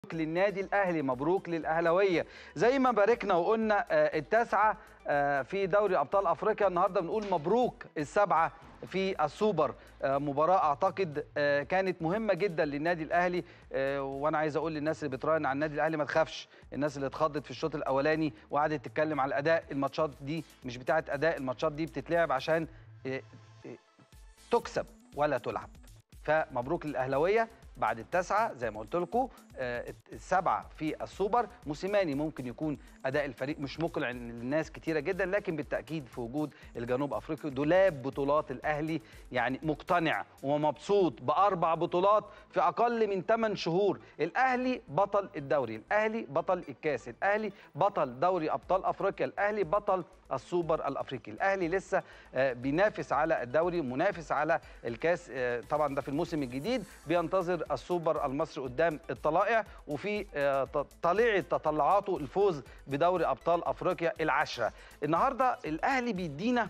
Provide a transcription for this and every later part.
للنادي الاهلي مبروك للاهلاويه زي ما باركنا وقلنا آه، التاسعه آه، في دوري ابطال افريقيا النهارده بنقول مبروك السبعه في السوبر آه، مباراه اعتقد آه، كانت مهمه جدا للنادي الاهلي آه، وانا عايز اقول للناس اللي بتراهن على النادي الاهلي ما تخافش الناس اللي اتخضت في الشوط الاولاني وقعدت تتكلم على الاداء الماتشات دي مش بتاعه اداء الماتشات دي بتتلعب عشان آه، آه، تكسب ولا تلعب فمبروك للاهلاويه بعد التاسعه زي ما قلت لكم آه، السبعه في السوبر موسيماني ممكن يكون اداء الفريق مش مقنع للناس كتيره جدا لكن بالتاكيد في وجود الجنوب افريقي دولاب بطولات الاهلي يعني مقتنع ومبسوط باربع بطولات في اقل من 8 شهور الاهلي بطل الدوري الاهلي بطل الكاس الاهلي بطل دوري ابطال افريقيا الاهلي بطل السوبر الافريقي الاهلي لسه آه، بينافس على الدوري منافس على الكاس آه، طبعا ده في الموسم الجديد بينتظر السوبر المصري قدام الطلائع وفي آه، ط- طليعه تطلعاته الفوز بدوري ابطال افريقيا العشره النهارده الاهلي بيدينا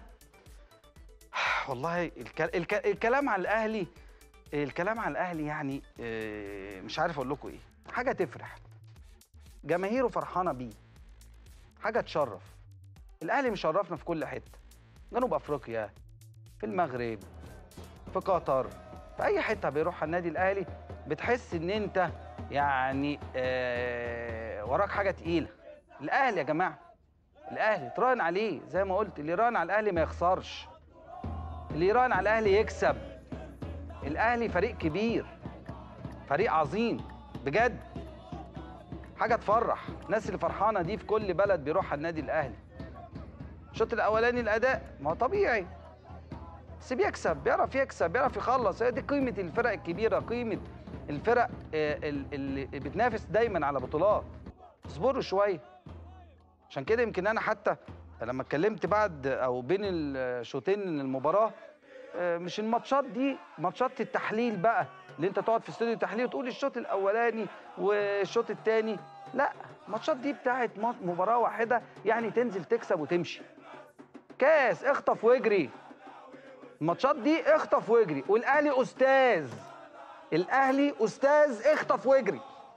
والله الك... الك... الكلام عن الاهلي الكلام عن الاهلي يعني آه، مش عارف اقول لكم ايه حاجه تفرح جماهيره فرحانه بيه حاجه تشرف الاهلي مشرفنا في كل حته جنوب افريقيا في المغرب في قطر في اي حته بيروحها النادي الاهلي بتحس ان انت يعني آه وراك حاجه تقيله الاهلي يا جماعه الاهلي تراهن عليه زي ما قلت اللي يراهن على الاهلي ما يخسرش اللي يراهن على الاهلي يكسب الاهلي فريق كبير فريق عظيم بجد حاجه تفرح الناس اللي فرحانه دي في كل بلد بيروحها النادي الاهلي الشوط الاولاني الاداء ما هو طبيعي بس بيكسب بيعرف يكسب بيعرف يخلص هي دي قيمه الفرق الكبيره قيمه الفرق آه، ال- اللي بتنافس دايما على بطولات اصبروا شويه عشان كده يمكن انا حتى لما اتكلمت بعد او بين الشوطين من المباراه آه، مش الماتشات دي ماتشات التحليل بقى اللي انت تقعد في استوديو تحليل وتقول الشوط الاولاني والشوط الثاني لا الماتشات دي بتاعت ما- مباراه واحده يعني تنزل تكسب وتمشي كاس اخطف واجري الماتشات دي اخطف واجري والاهلي استاذ الاهلي استاذ اخطف واجري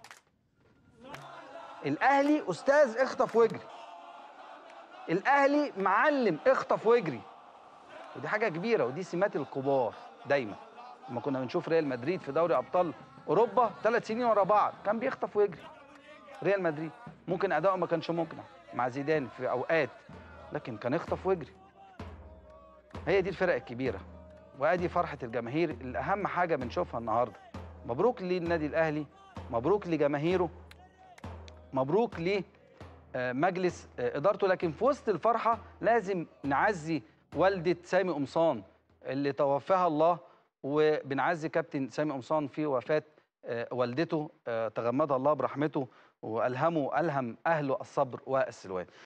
الاهلي استاذ اخطف واجري الاهلي معلم اخطف واجري ودي حاجه كبيره ودي سمات الكبار دايما لما كنا بنشوف ريال مدريد في دوري ابطال اوروبا ثلاث سنين ورا بعض كان بيخطف ويجري ريال مدريد ممكن اداؤه ما كانش مقنع مع زيدان في اوقات لكن كان يخطف ويجري هي دي الفرق الكبيره وادي فرحه الجماهير اللي اهم حاجه بنشوفها النهارده مبروك للنادي الاهلي مبروك لجماهيره مبروك لمجلس ادارته لكن في وسط الفرحه لازم نعزي والده سامي قمصان اللي توفاها الله وبنعزي كابتن سامي قمصان في وفاه آه، والدته آه، تغمدها الله برحمته والهمه الهم اهله الصبر والسلوان